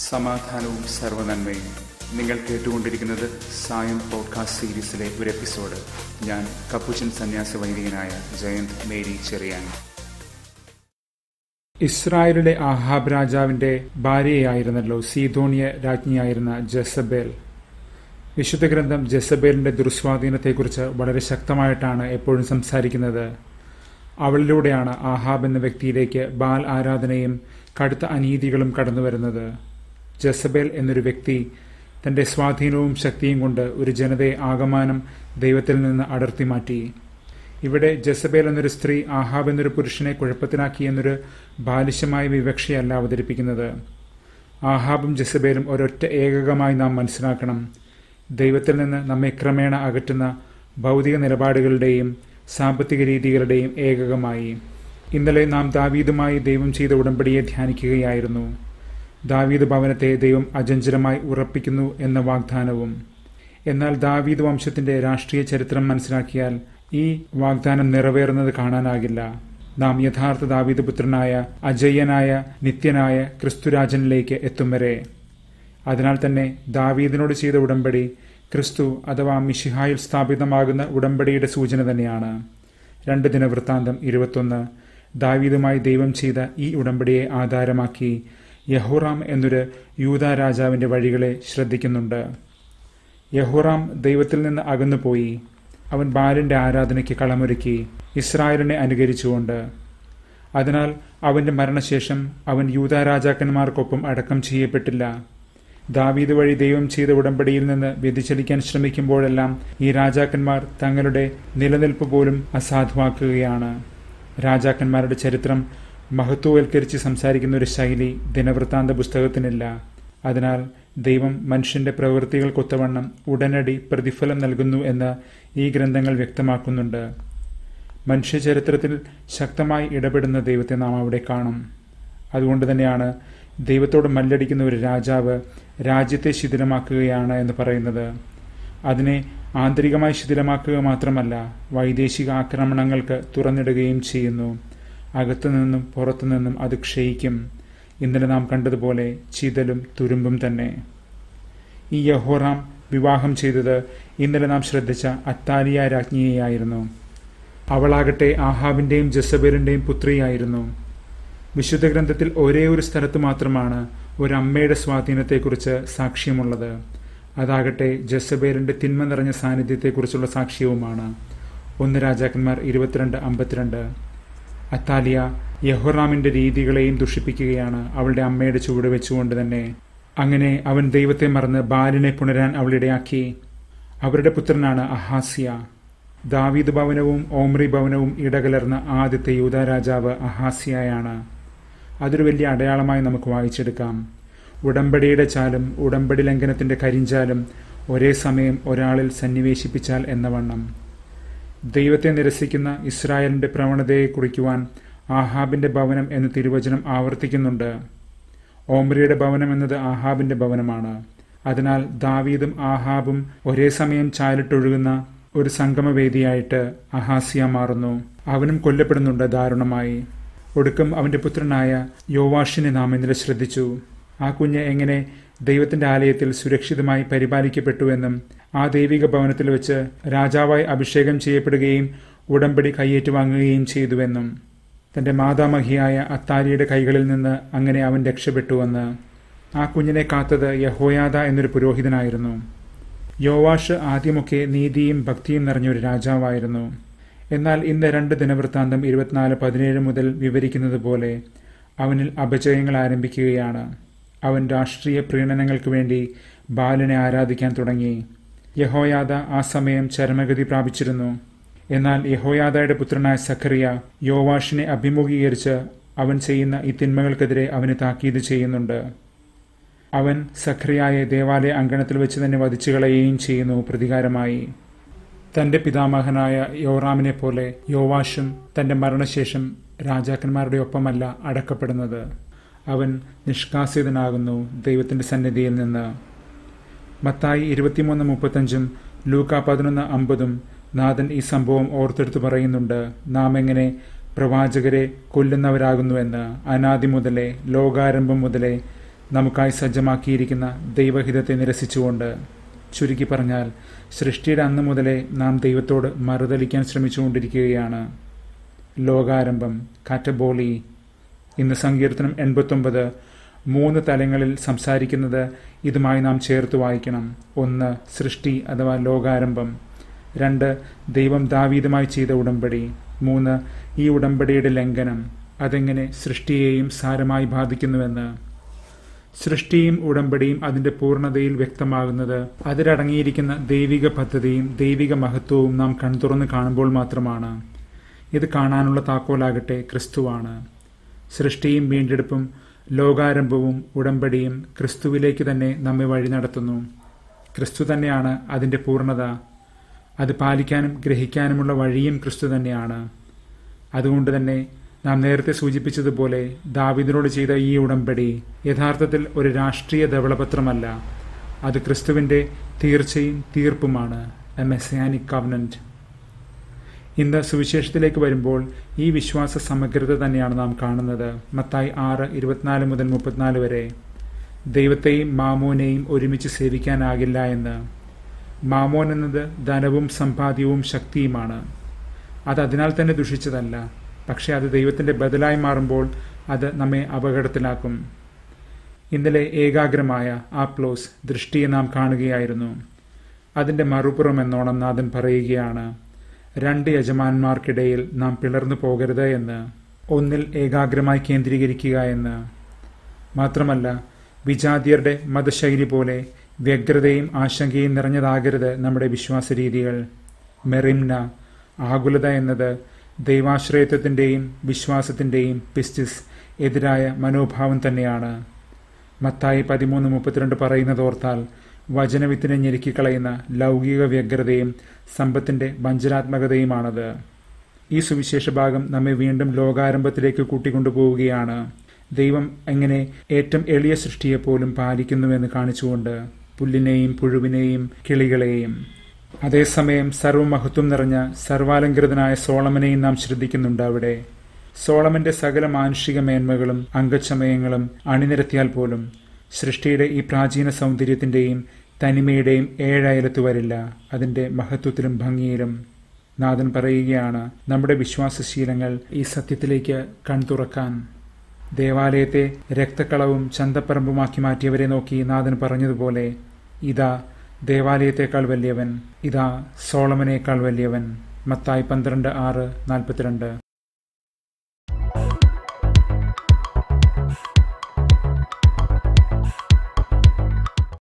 സമാധാനവും സർവനന്മയും നിങ്ങൾ കേട്ടുകൊണ്ടിരിക്കുന്നത് സായം പോഡ്കാസ്റ്റ് സീരീസിലെ ഒരു എപ്പിസോഡ് ഞാൻ കപ്പുച്ചൻ സന്യാസ വൈദികനായ ജയന്ത് മേരി ചെറിയാൻ ഇസ്രായേലിലെ ആഹാബ് രാജാവിന്റെ ഭാര്യയായിരുന്നല്ലോ സീതോണിയ രാജ്ഞിയായിരുന്ന ജസബേൽ വിശുദ്ധ ഗ്രന്ഥം ജസബേലിന്റെ ദുർസ്വാധീനത്തെക്കുറിച്ച് വളരെ ശക്തമായിട്ടാണ് എപ്പോഴും സംസാരിക്കുന്നത് അവളിലൂടെയാണ് ആഹാബ് എന്ന വ്യക്തിയിലേക്ക് ബാൽ ആരാധനയും കടുത്ത അനീതികളും കടന്നുവരുന്നത് ജസബേൽ എന്നൊരു വ്യക്തി തന്റെ സ്വാധീനവും ശക്തിയും കൊണ്ട് ഒരു ജനതയെ ആകമാനം ദൈവത്തിൽ നിന്ന് അടർത്തി മാറ്റി ഇവിടെ ജസബേൽ എന്നൊരു സ്ത്രീ ആഹാബ് എന്നൊരു പുരുഷനെ കുഴപ്പത്തിലാക്കി എന്നൊരു ബാലിശമായ വിവക്ഷയല്ല അവതരിപ്പിക്കുന്നത് ആഹാബും ജസബേലും ഒരൊറ്റ ഏകകമായി നാം മനസ്സിലാക്കണം ദൈവത്തിൽ നിന്ന് നമ്മെ ക്രമേണ അകറ്റുന്ന ഭൗതിക നിലപാടുകളുടെയും സാമ്പത്തിക രീതികളുടെയും ഏകകമായി ഇന്നലെ നാം ദാവീദുമായി ദൈവം ചെയ്ത ഉടമ്പടിയെ ധ്യാനിക്കുകയായിരുന്നു ദാവീദ് ഭവനത്തെ ദൈവം അജഞ്ചലമായി ഉറപ്പിക്കുന്നു എന്ന വാഗ്ദാനവും എന്നാൽ ദാവീദ് വംശത്തിന്റെ രാഷ്ട്രീയ ചരിത്രം മനസ്സിലാക്കിയാൽ ഈ വാഗ്ദാനം നിറവേറുന്നത് കാണാനാകില്ല നാം യഥാർത്ഥ ദാവീദ് പുത്രനായ അജയ്യനായ നിത്യനായ ക്രിസ്തുരാജനിലേക്ക് എത്തും വരെ അതിനാൽ തന്നെ ദാവീദിനോട് ചെയ്ത ഉടമ്പടി ക്രിസ്തു അഥവാ മിഷിഹായിൽ സ്ഥാപിതമാകുന്ന ഉടമ്പടിയുടെ സൂചന തന്നെയാണ് രണ്ട് ദിനവൃത്താന്തം ഇരുപത്തൊന്ന് ദാവീദുമായി ദൈവം ചെയ്ത ഈ ഉടമ്പടിയെ ആധാരമാക്കി യഹോറാം എന്നൊരു യൂത രാജാവിന്റെ വഴികളെ ശ്രദ്ധിക്കുന്നുണ്ട് യഹോറാം ദൈവത്തിൽ നിന്ന് അകന്നുപോയി അവൻ ബാലിന്റെ ആരാധനയ്ക്ക് കളമൊരുക്കി ഇസ്രായേലിനെ അനുകരിച്ചുകൊണ്ട് അതിനാൽ അവന്റെ മരണശേഷം അവൻ യൂത രാജാക്കന്മാർക്കൊപ്പം അടക്കം ചെയ്യപ്പെട്ടില്ല ദാവീദ് വഴി ദൈവം ചെയ്ത ഉടമ്പടിയിൽ നിന്ന് വ്യതിചലിക്കാൻ ശ്രമിക്കുമ്പോഴെല്ലാം ഈ രാജാക്കന്മാർ തങ്ങളുടെ നിലനിൽപ്പ് പോലും അസാധുവാക്കുകയാണ് രാജാക്കന്മാരുടെ ചരിത്രം മഹത്വവൽക്കരിച്ച് സംസാരിക്കുന്ന ഒരു ശൈലി ദിനവൃത്താന്ത പുസ്തകത്തിനില്ല അതിനാൽ ദൈവം മനുഷ്യന്റെ പ്രവൃത്തികൾക്കൊത്തവണ്ണം ഉടനടി പ്രതിഫലം നൽകുന്നു എന്ന് ഈ ഗ്രന്ഥങ്ങൾ വ്യക്തമാക്കുന്നുണ്ട് മനുഷ്യചരിത്രത്തിൽ ശക്തമായി ഇടപെടുന്ന ദൈവത്തെ നാം അവിടെ കാണും അതുകൊണ്ട് തന്നെയാണ് ദൈവത്തോട് മല്ലടിക്കുന്ന ഒരു രാജാവ് രാജ്യത്തെ ശിഥിലമാക്കുകയാണ് എന്ന് പറയുന്നത് അതിനെ ആന്തരികമായി ശിഥിലമാക്കുക മാത്രമല്ല വൈദേശിക ആക്രമണങ്ങൾക്ക് തുറന്നിടുകയും ചെയ്യുന്നു അകത്തുനിന്നും പുറത്തുനിന്നും അത് ക്ഷയിക്കും ഇന്നലെ നാം കണ്ടതുപോലെ ചിതലും തുരുമ്പും തന്നെ ഈ യഹോറാം വിവാഹം ചെയ്തത് ഇന്നലെ നാം ശ്രദ്ധിച്ച അത്താലിയ രാജ്ഞിയെയായിരുന്നു അവളാകട്ടെ ആഹാബിന്റെയും ജസബേലിന്റെയും പുത്രിയായിരുന്നു വിശുദ്ധ ഗ്രന്ഥത്തിൽ ഒരേ ഒരു സ്ഥലത്ത് മാത്രമാണ് ഒരമ്മയുടെ സ്വാധീനത്തെക്കുറിച്ച് സാക്ഷ്യമുള്ളത് അതാകട്ടെ ജസബേലിന്റെ തിന്മ നിറഞ്ഞ സാന്നിധ്യത്തെക്കുറിച്ചുള്ള സാക്ഷ്യവുമാണ് ഒന്ന് രാജാക്കന്മാർ ഇരുപത്തിരണ്ട് അമ്പത്തിരണ്ട് അത്താലിയ യഹോറാമിന്റെ രീതികളെയും ദുഷിപ്പിക്കുകയാണ് അവളുടെ അമ്മയുടെ ചുവട് വെച്ചുകൊണ്ട് തന്നെ അങ്ങനെ അവൻ ദൈവത്തെ മറന്ന് ബാലിനെ പുണരാൻ അവളിടയാക്കി അവരുടെ പുത്രനാണ് അഹാസിയ ദാവീദ് ഭവനവും ഓമ്രി ഭവനവും ഇടകലർന്ന ആദ്യത്തെ യൂത രാജാവ് അഹാസിയായാണ് അതൊരു വലിയ അടയാളമായി നമുക്ക് വായിച്ചെടുക്കാം ഉടമ്പടിയുടെ ചാലും ഉടമ്പടി ലംഘനത്തിന്റെ കരിഞ്ചാലും ഒരേ സമയം ഒരാളിൽ സന്നിവേശിപ്പിച്ചാൽ എന്ന വണ്ണം ദൈവത്തെ നിരസിക്കുന്ന ഇസ്രായേലിന്റെ പ്രവണതയെ കുറിക്കുവാൻ ആഹാബിന്റെ ഭവനം എന്ന് തിരുവചനം ആവർത്തിക്കുന്നുണ്ട് ഓമ്രിയുടെ ഭവനം എന്നത് ആഹാബിന്റെ ഭവനമാണ് അതിനാൽ ദാവീദും ആഹാബും ഒരേ സമയം ചാലിട്ടൊഴുകുന്ന ഒരു സംഗമവേദിയായിട്ട് അഹാസിയ മാറുന്നു അവനും കൊല്ലപ്പെടുന്നുണ്ട് ദാരുണമായി ഒടുക്കം അവന്റെ പുത്രനായ യോവാഷിനെ നാം ഇന്നലെ ശ്രദ്ധിച്ചു ആ കുഞ്ഞ് എങ്ങനെ ദൈവത്തിന്റെ ആലയത്തിൽ സുരക്ഷിതമായി പരിപാലിക്കപ്പെട്ടുവെന്നും ആ ദൈവിക ഭവനത്തിൽ വെച്ച് രാജാവായി അഭിഷേകം ചെയ്യപ്പെടുകയും ഉടമ്പടി കയ്യേറ്റുവാങ്ങുകയും ചെയ്തുവെന്നും തന്റെ മാതാമഹിയായ അത്താലിയുടെ കൈകളിൽ നിന്ന് അങ്ങനെ അവൻ രക്ഷപ്പെട്ടുവെന്ന് ആ കുഞ്ഞിനെ കാത്തത് യഹോയാദ എന്നൊരു പുരോഹിതനായിരുന്നു യോവാഷ് ആദ്യമൊക്കെ നീതിയും ഭക്തിയും നിറഞ്ഞൊരു രാജാവായിരുന്നു എന്നാൽ ഇന്ന് രണ്ട് ദിനവൃത്താന്തം ഇരുപത്തിനാല് പതിനേഴ് മുതൽ വിവരിക്കുന്നത് പോലെ അവനിൽ അപജയങ്ങൾ ആരംഭിക്കുകയാണ് അവൻ രാഷ്ട്രീയ പ്രീണനങ്ങൾക്ക് വേണ്ടി ബാലിനെ ആരാധിക്കാൻ തുടങ്ങി യഹോയാദ ആ സമയം ചരമഗതി പ്രാപിച്ചിരുന്നു എന്നാൽ യഹോയാദയുടെ പുത്രനായ സഖറിയ യോവാഷിനെ അഭിമുഖീകരിച്ച് അവൻ ചെയ്യുന്ന ഈ തിന്മകൾക്കെതിരെ അവന് താക്കീത് ചെയ്യുന്നുണ്ട് അവൻ സഖറിയായെ ദേവാലയ അങ്കണത്തിൽ വെച്ച് തന്നെ വധിച്ചു കളയുകയും ചെയ്യുന്നു പ്രതികാരമായി തന്റെ പിതാമഹനായ യോറാമിനെ പോലെ യോവാഷും തന്റെ മരണശേഷം രാജാക്കന്മാരുടെ ഒപ്പമല്ല അടക്കപ്പെടുന്നത് അവൻ നിഷ്കാസിതനാകുന്നു ദൈവത്തിന്റെ സന്നിധിയിൽ നിന്ന് മത്തായി ഇരുപത്തിമൂന്ന് മുപ്പത്തഞ്ചും ലൂക്ക പതിനൊന്ന് അമ്പതും നാഥൻ ഈ സംഭവം ഓർത്തെടുത്ത് പറയുന്നുണ്ട് നാം എങ്ങനെ പ്രവാചകരെ കൊല്ലുന്നവരാകുന്നുവെന്ന് അനാദി മുതലേ ലോകാരംഭം മുതലേ നമുക്കായി സജ്ജമാക്കിയിരിക്കുന്ന ദൈവഹിതത്തെ നിരസിച്ചുകൊണ്ട് ചുരുക്കി പറഞ്ഞാൽ സൃഷ്ടിയുടെ അന്ന് മുതലേ നാം ദൈവത്തോട് മറുതലിക്കാൻ ശ്രമിച്ചുകൊണ്ടിരിക്കുകയാണ് ലോകാരംഭം കാറ്റബോളി ഇന്ന് സങ്കീർത്തനം എൺപത്തൊമ്പത് മൂന്ന് തലങ്ങളിൽ സംസാരിക്കുന്നത് ഇതുമായി നാം ചേർത്ത് വായിക്കണം ഒന്ന് സൃഷ്ടി അഥവാ ലോകാരംഭം രണ്ട് ദൈവം ദാവീതുമായി ചെയ്ത ഉടമ്പടി മൂന്ന് ഈ ഉടമ്പടിയുടെ ലംഘനം അതെങ്ങനെ സൃഷ്ടിയെയും സാരമായി ബാധിക്കുന്നുവെന്ന് സൃഷ്ടിയും ഉടമ്പടിയും അതിന്റെ പൂർണ്ണതയിൽ വ്യക്തമാകുന്നത് അതിലടങ്ങിയിരിക്കുന്ന ദൈവിക പദ്ധതിയും ദൈവിക മഹത്വവും നാം കൺതുറന്ന് കാണുമ്പോൾ മാത്രമാണ് ഇത് കാണാനുള്ള താക്കോലാകട്ടെ ക്രിസ്തുവാണ് സൃഷ്ടിയും വീണ്ടെടുപ്പും ലോകാരംഭവും ഉടമ്പടിയും ക്രിസ്തുവിലേക്ക് തന്നെ നമ്മെ വഴി നടത്തുന്നു ക്രിസ്തു തന്നെയാണ് അതിന്റെ പൂർണ്ണത അത് പാലിക്കാനും ഗ്രഹിക്കാനുമുള്ള വഴിയും ക്രിസ്തു തന്നെയാണ് അതുകൊണ്ട് തന്നെ നാം നേരത്തെ സൂചിപ്പിച്ചതുപോലെ ദാവിദിനോട് ചെയ്ത ഈ ഉടമ്പടി യഥാർത്ഥത്തിൽ ഒരു രാഷ്ട്രീയ ധവളപത്രമല്ല അത് ക്രിസ്തുവിന്റെ തീർച്ചയും തീർപ്പുമാണ് എ മെസ്സാനിക് കവനന്റ് ഇന്ന് സുവിശേഷത്തിലേക്ക് വരുമ്പോൾ ഈ വിശ്വാസ സമഗ്രത തന്നെയാണ് നാം കാണുന്നത് മത്തായി ആറ് ഇരുപത്തിനാല് മുതൽ മുപ്പത്തിനാല് വരെ ദൈവത്തെയും മാമോനെയും ഒരുമിച്ച് സേവിക്കാനാകില്ല എന്ന് മാമോൻ എന്നത് ധനവും സമ്പാദ്യവും ശക്തിയുമാണ് അത് അതിനാൽ തന്നെ ദുഷിച്ചതല്ല പക്ഷെ അത് ദൈവത്തിന്റെ ബദലായി മാറുമ്പോൾ അത് നമ്മെ അപകടത്തിലാക്കും ഇന്നലെ ഏകാഗ്രമായ ആപ്ലോസ് ദൃഷ്ടിയെ നാം കാണുകയായിരുന്നു അതിന്റെ മറുപുറം എന്നോണം നാഥൻ പറയുകയാണ് രണ്ട് യജമാന്മാർക്കിടയിൽ നാം പിളർന്നു പോകരുത് എന്ന് ഒന്നിൽ ഏകാഗ്രമായി കേന്ദ്രീകരിക്കുക എന്ന് മാത്രമല്ല വിജാതിയരുടെ മതശൈലി പോലെ വ്യഗ്രതയും ആശങ്കയും നിറഞ്ഞതാകരുത് നമ്മുടെ വിശ്വാസ രീതികൾ മെറിംന ആകുലത എന്നത് ദൈവാശ്രയത്വത്തിൻ്റെയും വിശ്വാസത്തിൻ്റെയും പിസ്റ്റിസ് എതിരായ മനോഭാവം തന്നെയാണ് മത്തായി പതിമൂന്ന് മുപ്പത്തിരണ്ട് പറയുന്നതോർത്താൽ വചനവിത്തിനെ ഞെരുക്കിക്കളയുന്ന ലൗകിക വ്യഗ്രതയും സമ്പത്തിന്റെ വഞ്ചനാത്മകതയുമാണത് ഈ സുവിശേഷ ഭാഗം നമ്മെ വീണ്ടും ലോകാരംഭത്തിലേക്ക് കൂട്ടിക്കൊണ്ടുപോവുകയാണ് ദൈവം എങ്ങനെ ഏറ്റവും എളിയ സൃഷ്ടിയെപ്പോലും പാലിക്കുന്നുവെന്ന് കാണിച്ചുകൊണ്ട് പുല്ലിനെയും പുഴുവിനെയും കിളികളെയും അതേസമയം സർവമഹത്വം നിറഞ്ഞ സർവാലങ്കൃതനായ സോളമനെയും നാം ശ്രദ്ധിക്കുന്നുണ്ട് അവിടെ സോളമന്റെ സകല മാനുഷിക മേന്മകളും അംഗച്ചമയങ്ങളും അണിനിരത്തിയാൽ പോലും സൃഷ്ടിയുടെ ഈ പ്രാചീന സൗന്ദര്യത്തിന്റെയും തനിമയുടെയും ഏഴയലത്ത് വരില്ല അതിന്റെ മഹത്വത്തിലും ഭംഗിയിലും നാഥൻ പറയുകയാണ് നമ്മുടെ വിശ്വാസശീലങ്ങൾ ഈ സത്യത്തിലേക്ക് കൺതുറക്കാൻ ദേവാലയത്തെ രക്തക്കളവും ചന്തപ്പറമ്പുമാക്കി മാറ്റിയവരെ നോക്കി നാഥൻ പറഞ്ഞതുപോലെ ഇതാ ദേവാലയത്തേക്കാൾ വലിയവൻ ഇതാ സോളമനേക്കാൾ വലിയവൻ മത്തായി പന്ത്രണ്ട് ആറ് നാൽപ്പത്തിരണ്ട്